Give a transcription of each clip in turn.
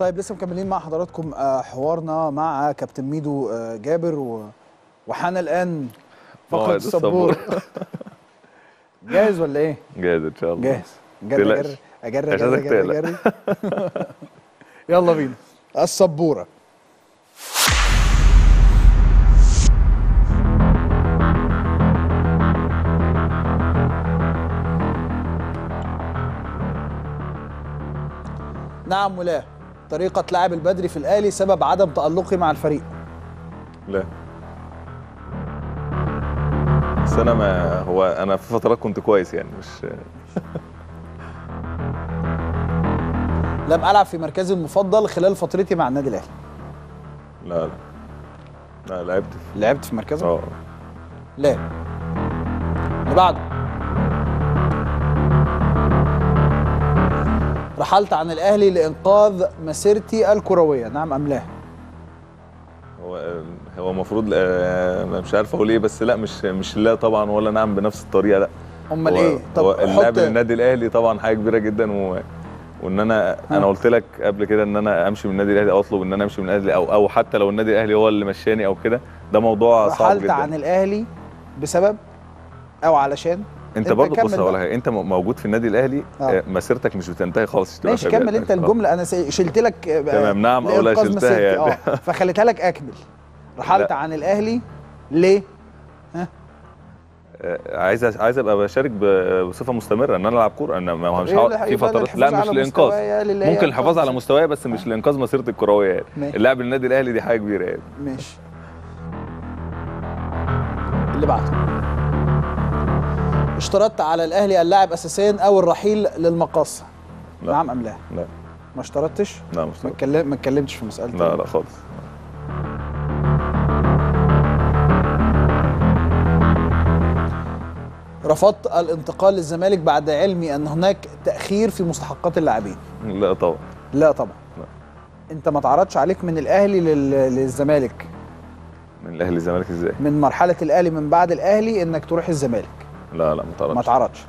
طيب لسه مكملين مع حضراتكم آه، حوارنا مع كابتن ميدو آه، جابر و... وحان الان فقره موعد السبور جاهز ولا ايه؟ جاهز ان شاء الله جاهز جري تقلقش. اجري اجري مش اجري عايزك اجري, تقلق. أجري. يلا بينا السبوره نعم ولا طريقة لعب البدري في الأهلي سبب عدم تألقي مع الفريق لا بس انا ما هو انا في فترات كنت كويس يعني مش لم ألعب في مركزي المفضل خلال فترتي مع النادي الأهلي لا لا لا لعبت في- لعبت في مركزك؟ اه لا اللي بعده رحلت عن الأهلي لإنقاذ مسيرتي الكروية نعم أم لا؟ هو هو المفروض آه، مش عارف اقول ايه بس لا مش مش لا طبعا ولا نعم بنفس الطريقه لا أمال هو- إيه؟ هو اللعب حط للنادي الاهلي طبعا حاجه كبيره جدا و... وان انا انا قلت لك قبل كده ان انا امشي من النادي الاهلي او اطلب ان انا امشي من النادي الأهلي او او حتى لو النادي الاهلي هو اللي مشاني او كده ده موضوع صعب رحلت جدا عن الأهلي بسبب أو علشان انت, انت برضه كمل بص هقول بقى. حاجه انت م- موجود في النادي الاهلي آه. آه. مسيرتك مش بتنتهي خالص تبقى ماشي فاهم كمل يعني. أنت آه. الجملة أنا س- شلت لك آه، تمام، نعم أو لا لإنقاذ شلتها مسيرتي. يعني. اه فخليتها لك أكمل رحلت لا. عن الأهلي ليه؟ آه، عايز أ- عايز ابقى بشارك ب- بصفه مستمره ان انا العب كوره انا ما هو مش إيه هقعد اللي في هيبقى فترات الحفاظ لا مش على لانقاذ مستوايا للي هي ممكن الحفاظ على إنقاذ. مستواي بس مش لانقاذ مسيرتي الكرويه يعني ماشي. اللعب للنادي الاهلي دي حاجه كبيره يعني ماشي اللي بعده اشترطت على الاهلي اللاعب اساسيا او الرحيل للمقاصه لا. نعم ام لا لا ما اشترطتش لا مش ما اتكلم ما اتكلمتش في مساله لا لا خالص رفضت الانتقال للزمالك بعد علمي ان هناك تاخير في مستحقات اللاعبين لا طبعا لا طبعا لا. انت ما تعرضش عليك من الاهلي لل- للزمالك من الاهلي الزمالك ازاي من مرحله الاهلي من بعد الاهلي انك تروح الزمالك لا لا ما تعرفش ما تعرضش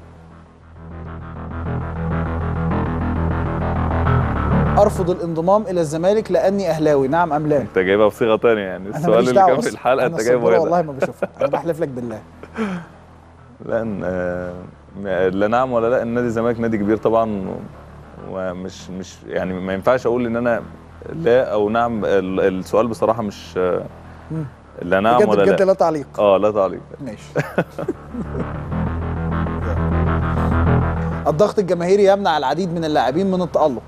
ارفض الانضمام الى الزمالك لاني اهلاوي نعم ام لا انت جايبها بصيغه تانية يعني أنا السؤال ماليش اللي دعوة كان في بس الحلقه أنا انت جايبه السبورة هنا والله ما بشوفها انا بحلف لك بالله لان آه، لا نعم ولا لا النادي الزمالك نادي كبير طبعا ومش مش يعني ما ينفعش اقول ان انا لا او نعم ال- السؤال بصراحه مش آه، مم. لا نعم بجد ولا بجد لا لا تعليق اه لا تعليق ماشي الضغط الجماهيري يمنع العديد من اللاعبين من التألق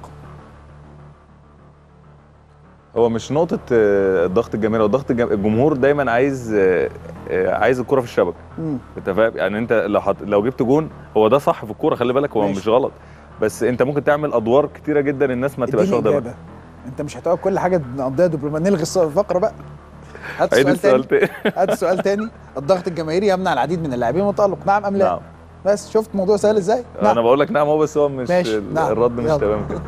هو مش نقطة آه، الضغط الجماهيري هو الضغط الجم- الجمهور دايما عايز آه، آه، عايز الكرة في الشبكة مم. انت فاهم يعني انت لو حط... لو جبت جون هو ده صح في الكورة خلي بالك هو ماشي. مش غلط بس انت ممكن تعمل ادوار كتيرة جدا الناس ما تبقاش اديني واخدة بالها اجابه انت مش هتقعد كل حاجه نقضيها دبلوماسيه نلغي الس- الفقره بقى هات عيد سؤال السؤال تاني تاني هات سؤال تاني الضغط الجماهيري يمنع العديد من اللاعبين من التألق نعم ام لا نعم بس شفت موضوع سهل ازاي انا بقول لك نعم هو بس هو مش ماشي، ال- نعم. الرد مش يلا. تمام كده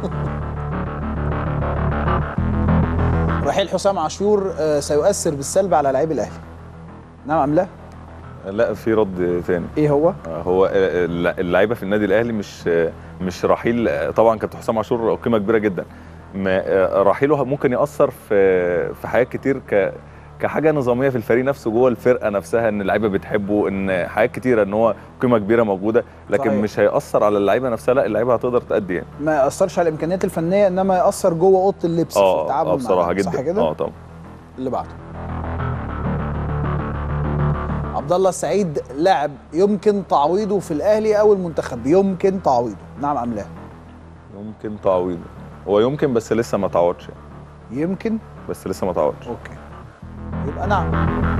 رحيل حسام عاشور آه، سيؤثر بالسلب على لاعبي الاهلي نعم ام لا لا في رد تاني ايه هو آه، هو آه، الل- اللعيبه في النادي الاهلي مش آه، مش رحيل آه، طبعا كابتن حسام عاشور قيمه كبيره جدا ما- آه، رحيله ممكن ياثر في في حاجات كتير ك كحاجه نظاميه في الفريق نفسه جوه الفرقه نفسها ان اللعيبه بتحبه ان حاجات كتيره ان هو قيمه كبيره موجوده لكن صحيح. مش هياثر على اللعيبه نفسها لا اللعيبه هتقدر تأدي يعني ما ياثرش على الامكانيات الفنيه انما ياثر جوه اوضه اللبس في اه التعامل اه مع بصراحه اللاعب. صح جدا كده اه طبعا اللي بعده عبد الله السعيد لاعب يمكن تعويضه في الاهلي او المنتخب يمكن تعويضه نعم ام لا يمكن تعويض هو يمكن بس لسه ما تعوضش يعني. يمكن بس لسه ما تعوضش اوكي يبقى نعم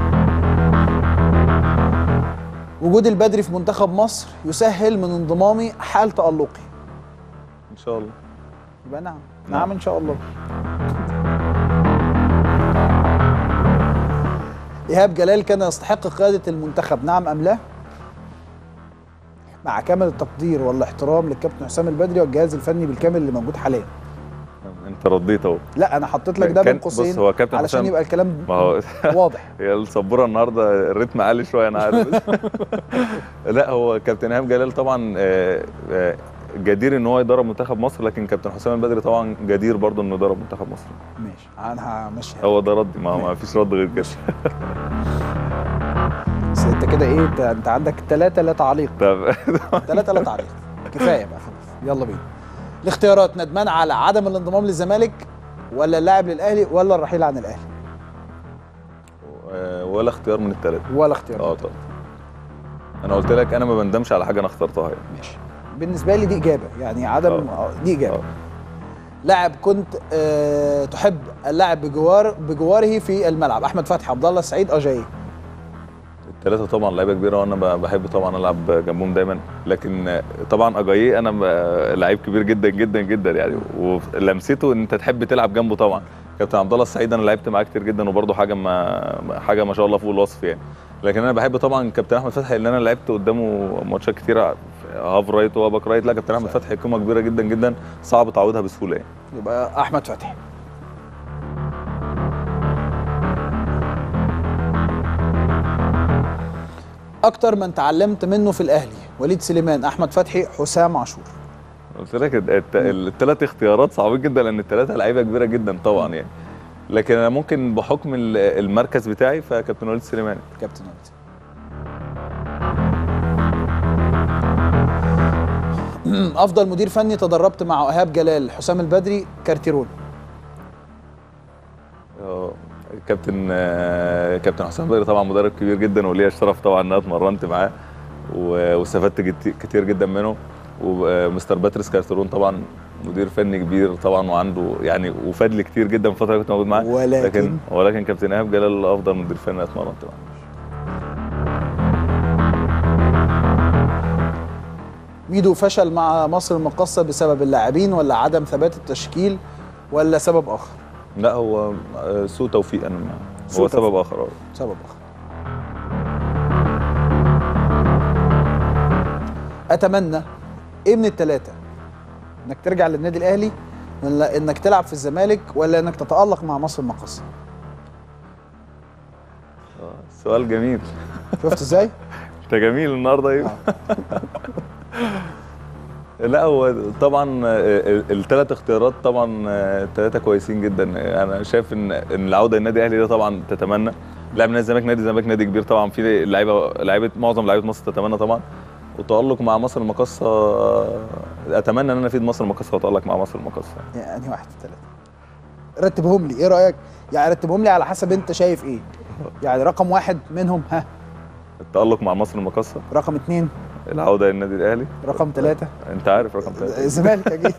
وجود البدري في منتخب مصر يسهل من انضمامي حال تألقي ان شاء الله يبقى نعم نعم. نعم ان شاء الله ايهاب جلال كان يستحق قياده المنتخب نعم ام لا مع كامل التقدير والاحترام للكابتن حسام البدري والجهاز الفني بالكامل اللي موجود حاليا انت رديت اهو لا انا حطيت لك ده كان- بين قوسين بص هو كابتن علشان حسام يبقى الكلام ما هو واضح هي السبوره النهارده الريتم عالي شويه انا عارف لا هو كابتن ايهاب جلال طبعا آه، آه، جدير ان هو يدرب منتخب مصر لكن كابتن حسام البدري طبعا جدير برضه انه يدرب منتخب مصر ماشي انا همشيها هو ده ردي ما, ما فيش رد غير كده بس انت كده ايه انت, انت عندك ثلاثة لا تعليق طب ثلاثة لا تعليق كفايه بقى خلاص يلا بينا الاختيارات ندمان على عدم الانضمام للزمالك ولا اللاعب للاهلي ولا الرحيل عن الاهلي ولا اختيار من الثلاثه ولا اختيار اه طبعا انا قلت لك انا ما بندمش على حاجه انا اخترتها يعني ماشي بالنسبه لي دي اجابه يعني عدم آه. آه، دي اجابه آه. لاعب كنت أه تحب اللعب بجوار بجواره في الملعب احمد فتحي عبد الله السعيد اجاي الثلاثه طبعا لعيبه كبيره وانا ب- بحب طبعا العب جنبهم دايما لكن طبعا اجاييه انا ب- لعيب كبير جدا جدا جدا يعني ولمسته ان انت تحب تلعب جنبه طبعا كابتن عبد الله السعيد انا لعبت معاه كتير جدا وبرده حاجه ما حاجه ما شاء الله فوق الوصف يعني لكن انا بحب طبعا كابتن احمد فتحي اللي انا لعبت قدامه ماتشات كتيره هاف رايت وباك رايت لا كابتن احمد فتحي قيمه كبيره جدا جدا صعب تعويضها بسهوله يعني يبقى احمد فتحي اكتر من تعلمت منه في الاهلي وليد سليمان احمد فتحي حسام عاشور قلت لك الثلاث اختيارات صعبين جدا لان الثلاثه لعيبه كبيره جدا طبعا يعني لكن انا ممكن بحكم ال- المركز بتاعي فكابتن وليد سليمان كابتن وليد افضل مدير فني تدربت مع ايهاب جلال حسام البدري كارتيرون اه كابتن آه، كابتن حسام بدري طبعا مدرب كبير جدا وليا الشرف طبعا ان انا اتمرنت معاه و- واستفدت جت- كتير جدا منه ومستر باتريس كارترون طبعا مدير فني كبير طبعا وعنده يعني وفاد لي كتير جدا في الفتره اللي كنت موجود معاه ولكن لكن ولكن كابتن ايهاب جلال افضل مدير فني اتمرنت معاه ميدو فشل مع مصر المقاصة بسبب اللاعبين ولا عدم ثبات التشكيل ولا سبب اخر لا هو آه، سوء توفيق انا ما- سوء هو توفيق. سبب اخر اه سبب اخر اتمنى ايه من الثلاثه انك ترجع للنادي الاهلي ولا انك تلعب في الزمالك ولا انك تتالق مع مصر المقاصة آه، سؤال جميل شفت ازاي انت جميل النهارده ايه لا هو طبعا الثلاث اختيارات طبعا الثلاثه كويسين جدا انا شايف ان ان العوده للنادي الاهلي ده طبعا تتمنى لاعب نادي الزمالك نادي الزمالك نادي كبير طبعا في لعيبه لعيبه معظم لعيبه مصر تتمنى طبعا وتالق مع مصر المقاصه اتمنى ان انا افيد مصر المقاصه واتالق مع مصر المقاصه يعني واحد في ثلاثه رتبهم لي ايه رايك يعني رتبهم لي على حسب انت شايف ايه يعني رقم واحد منهم ها التالق مع مصر المقاصه رقم اثنين العوده للنادي الاهلي رقم ثلاثة انت عارف رقم ثلاثه الزمالك اكيد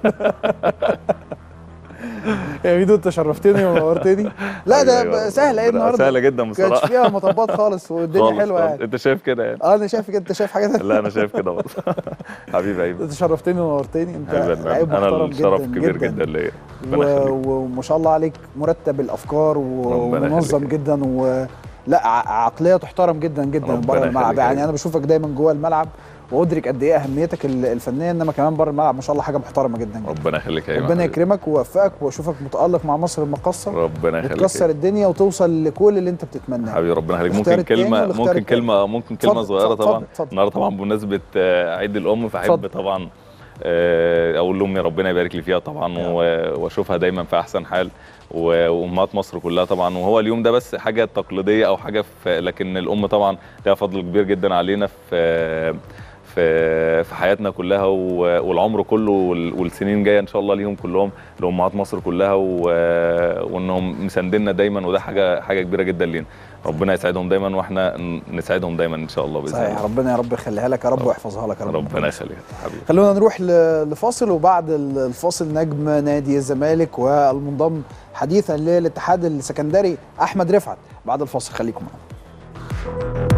يا ميدو انت شرفتني ونورتني لا ده أيوة، سهل ايه النهارده سهله جدا كانش بصراحه فيها مطبات خالص والدنيا خالص حلوه خالص. يعني انت شايف كده يعني اه انا شايف كده انت شايف حاجه تانية لا انا شايف كده برضه حبيبي ايوه انت شرفتني ونورتني انت حبيبي لعيب انا محترم الشرف جدا كبير جدا ليا و- ربنا يخليك. وما شاء الله عليك مرتب الافكار و- ربنا ومنظم يخليك. جدا و لا ع- عقليه تحترم جدا جدا ربنا بره الملعب يخليك يعني يا انا بشوفك دايما جوه الملعب وادرك قد ايه اهميتك ال- الفنيه انما كمان بره الملعب ما شاء الله حاجه محترمه جدا جدا ربنا يخليك يا ايمن ربنا حبيبي. يكرمك ويوفقك واشوفك متالق مع مصر المقاصه ربنا يخليك وتكسر الدنيا وتوصل لكل اللي انت بتتمناه حبيبي ربنا يخليك الاختيار ممكن التاني كلمه والاختيار ممكن التالت. كلمه ممكن كلمه اتفضل، صغيره اتفضل، طبعا اتفضل. النهارده طبعا بمناسبه آه، عيد الام فاحب اتفضل. طبعا آه، اقول لامي ربنا يبارك لي فيها طبعا يا و- واشوفها دايما في احسن حال و- وامهات مصر كلها طبعا وهو اليوم ده بس حاجه تقليديه او حاجه في لكن الام طبعا لها فضل كبير جدا علينا في في في حياتنا كلها و- والعمر كله وال- والسنين جايه ان شاء الله ليهم كلهم لامهات مصر كلها و- وانهم مساندنا دايما وده حاجه حاجه كبيره جدا لينا ربنا يسعدهم دايما واحنا ن- نسعدهم دايما ان شاء الله باذن صحيح الله ربنا يا رب يخليها لك يا رب ويحفظها لك يا رب ربنا يخليك حبيبي خلونا نروح ل- لفاصل وبعد ال- الفاصل نجم نادي الزمالك والمنضم حديثا للاتحاد السكندري احمد رفعت بعد الفاصل خليكم معنا